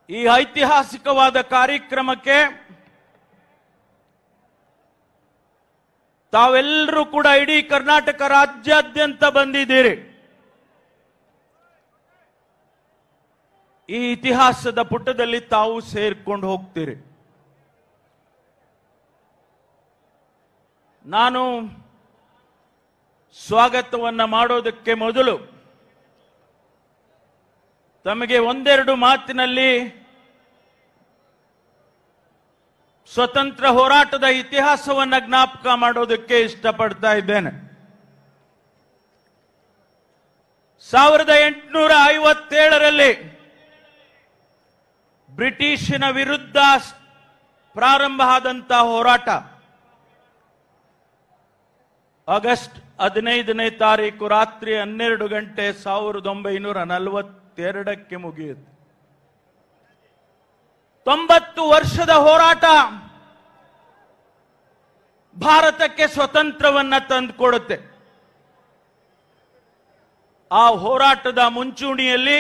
ಈ ಐತಿಹಾಸಿಕವಾದ ಕಾರ್ಯಕ್ರಮಕ್ಕೆ ತಾವೆಲ್ಲರೂ ಕೂಡ ಇಡೀ ಕರ್ನಾಟಕ ರಾಜ್ಯಾದ್ಯಂತ ಬಂದಿದ್ದೀರಿ ಈ ಇತಿಹಾಸದ ಪುಟದಲ್ಲಿ ತಾವು ಸೇರ್ಕೊಂಡು ಹೋಗ್ತೀರಿ ನಾನು ಸ್ವಾಗತವನ್ನ ಮಾಡೋದಕ್ಕೆ ಮೊದಲು ತಮಗೆ ಒಂದೆರಡು ಮಾತಿನಲ್ಲಿ ಸ್ವತಂತ್ರ ಹೋರಾಟದ ಇತಿಹಾಸವನ್ನ ಜ್ಞಾಪಕ ಮಾಡೋದಕ್ಕೆ ಇಷ್ಟಪಡ್ತಾ ಇದ್ದೇನೆ ಸಾವಿರದ ಎಂಟುನೂರ ಐವತ್ತೇಳರಲ್ಲಿ ಬ್ರಿಟಿಷಿನ ವಿರುದ್ಧ ಸ್- ಪ್ರಾರಂಭ ಆದಂತಹ ಹೋರಾಟ ಆಗಸ್ಟ್ ಹದಿನೈದನೇ ತಾರೀಕು ರಾತ್ರಿ ಹನ್ನೆರಡು ಗಂಟೆ ಸಾವಿರದ ಒಂಬೈನೂರ ನಲವತ್ತೆರಡಕ್ಕೆ ಮುಗಿಯಿತು ತೊಂಬತ್ತು ವರ್ಷದ ಹೋರಾಟ ಭಾರತಕ್ಕೆ ಸ್ವತಂತ್ರವನ್ನ ತಂದುಕೊಡುತ್ತೆ ಆ ಹೋರಾಟದ ಮುಂಚೂಣಿಯಲ್ಲಿ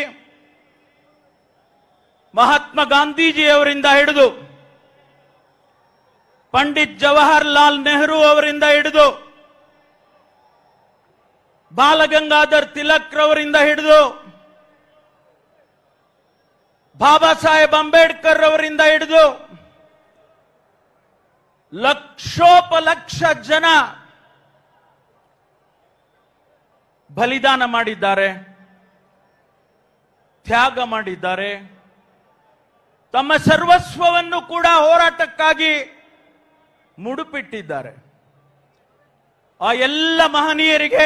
ಮಹಾತ್ಮ ಗಾಂಧೀಜಿಯವರಿಂದ ಹಿಡಿದು ಪಂಡಿತ್ ಜವಾಹರ್ಲಾಲ್ ನೆಹರು ಅವರಿಂದ ಹಿಡಿದು ಬಾಲಗಂಗಾಧರ್ ತಿಲಕ್ ರವರಿಂದ ಹಿಡಿದು ಬಾಬಾ ಸಾಹೇಬ್ ಅಂಬೇಡ್ಕರ್ ಅವರಿಂದ ಹಿಡಿದು ಲಕ್ಷೋಪಲಕ್ಷ ಜನ ಬಲಿದಾನ ಮಾಡಿದ್ದಾರೆ ತ್ಯಾಗ ಮಾಡಿದ್ದಾರೆ ತಮ್ಮ ಸರ್ವಸ್ವವನ್ನು ಕೂಡ ಹೋರಾಟಕ್ಕಾಗಿ ಮುಡುಪಿಟ್ಟಿದ್ದಾರೆ ಆ ಎಲ್ಲ ಮಹನೀಯರಿಗೆ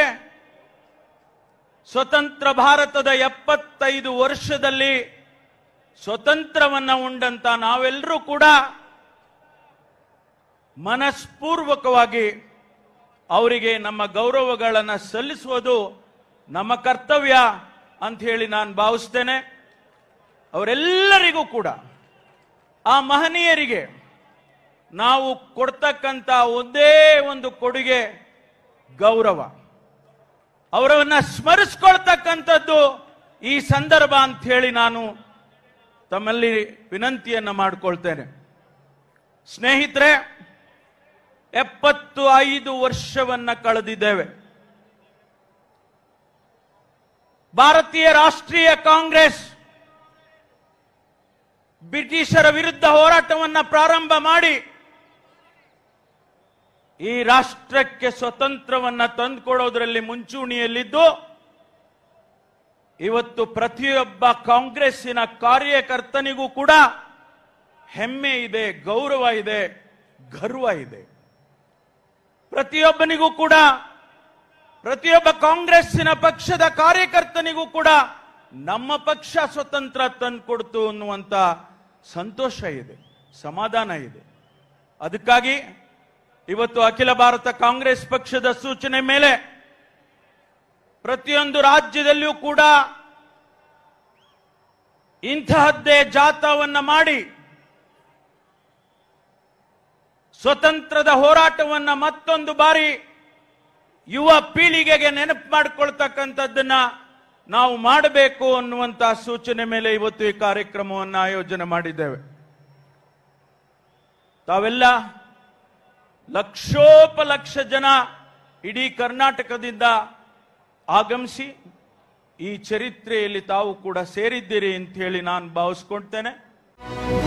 ಸ್ವತಂತ್ರ ಭಾರತದ ಎಪ್ಪತ್ತೈದು ವರ್ಷದಲ್ಲಿ ಸ್ವತಂತ್ರವನ್ನ ಉಂಡಂತ ನಾವೆಲ್ಲರೂ ಕೂಡ ಮನಸ್ಪೂರ್ವಕವಾಗಿ ಅವರಿಗೆ ನಮ್ಮ ಗೌರವಗಳನ್ನು ಸಲ್ಲಿಸುವುದು ನಮ್ಮ ಕರ್ತವ್ಯ ಅಂತ ಹೇಳಿ ನಾನು ಭಾವಿಸ್ತೇನೆ ಅವರೆಲ್ಲರಿಗೂ ಕೂಡ ಆ ಮಹನೀಯರಿಗೆ ನಾವು ಕೊಡ್ತಕ್ಕಂಥ ಒಂದೇ ಒಂದು ಕೊಡುಗೆ ಗೌರವ ಅವರನ್ನ ಸ್ಮರಿಸ್ಕೊಳ್ತಕ್ಕಂಥದ್ದು ಈ ಸಂದರ್ಭ ಅಂತ ಹೇಳಿ ನಾನು ತಮ್ಮಲ್ಲಿ ವಿನಂತಿಯನ್ನ ಮಾಡಿಕೊಳ್ತೇನೆ ಸ್ನೇಹಿತರೆ ಎಪ್ಪತ್ತು ಐದು ವರ್ಷವನ್ನ ಕಳೆದಿದ್ದೇವೆ ಭಾರತೀಯ ರಾಷ್ಟ್ರೀಯ ಕಾಂಗ್ರೆಸ್ ಬ್ರಿಟಿಷರ ವಿರುದ್ಧ ಹೋರಾಟವನ್ನ ಪ್ರಾರಂಭ ಮಾಡಿ ಈ ರಾಷ್ಟ್ರಕ್ಕೆ ಸ್ವತಂತ್ರವನ್ನ ತಂದುಕೊಡೋದ್ರಲ್ಲಿ ಮುಂಚೂಣಿಯಲ್ಲಿದ್ದು ಇವತ್ತು ಪ್ರತಿಯೊಬ್ಬ ಕಾಂಗ್ರೆಸ್ಸಿನ ಕಾರ್ಯಕರ್ತನಿಗೂ ಕೂಡ ಹೆಮ್ಮೆ ಇದೆ ಗೌರವ ಇದೆ ಗರ್ವ ಇದೆ ಪ್ರತಿಯೊಬ್ಬನಿಗೂ ಕೂಡ ಪ್ರತಿಯೊಬ್ಬ ಕಾಂಗ್ರೆಸ್ಸಿನ ಪಕ್ಷದ ಕಾರ್ಯಕರ್ತನಿಗೂ ಕೂಡ ನಮ್ಮ ಪಕ್ಷ ಸ್ವತಂತ್ರ ತಂದುಕೊಡ್ತು ಅನ್ನುವಂತ ಸಂತೋಷ ಇದೆ ಸಮಾಧಾನ ಇದೆ ಅದಕ್ಕಾಗಿ ಇವತ್ತು ಅಖಿಲ ಭಾರತ ಕಾಂಗ್ರೆಸ್ ಪಕ್ಷದ ಸೂಚನೆ ಮೇಲೆ ಪ್ರತಿಯೊಂದು ರಾಜ್ಯದಲ್ಲಿಯೂ ಕೂಡ ಇಂತಹದ್ದೇ ಜಾಥಾವನ್ನ ಮಾಡಿ ಸ್ವತಂತ್ರದ ಹೋರಾಟವನ್ನ ಮತ್ತೊಂದು ಬಾರಿ ಯುವ ಪೀಳಿಗೆಗೆ ನೆನಪು ಮಾಡಿಕೊಳ್ತಕ್ಕಂಥದ್ದನ್ನ ನಾವು ಮಾಡಬೇಕು ಅನ್ನುವಂತ ಸೂಚನೆ ಮೇಲೆ ಇವತ್ತು ಈ ಕಾರ್ಯಕ್ರಮವನ್ನು ಆಯೋಜನೆ ಮಾಡಿದ್ದೇವೆ ತಾವೆಲ್ಲ ಲಕ್ಷೋಪಲಕ್ಷ ಜನ ಇಡೀ ಕರ್ನಾಟಕದಿಂದ ಆಗಮಿಸಿ ಈ ಚರಿತ್ರೆಯಲ್ಲಿ ತಾವು ಕೂಡ ಸೇರಿದ್ದೀರಿ ಅಂತ ಹೇಳಿ ನಾನು ಭಾವಿಸ್ಕೊಳ್ತೇನೆ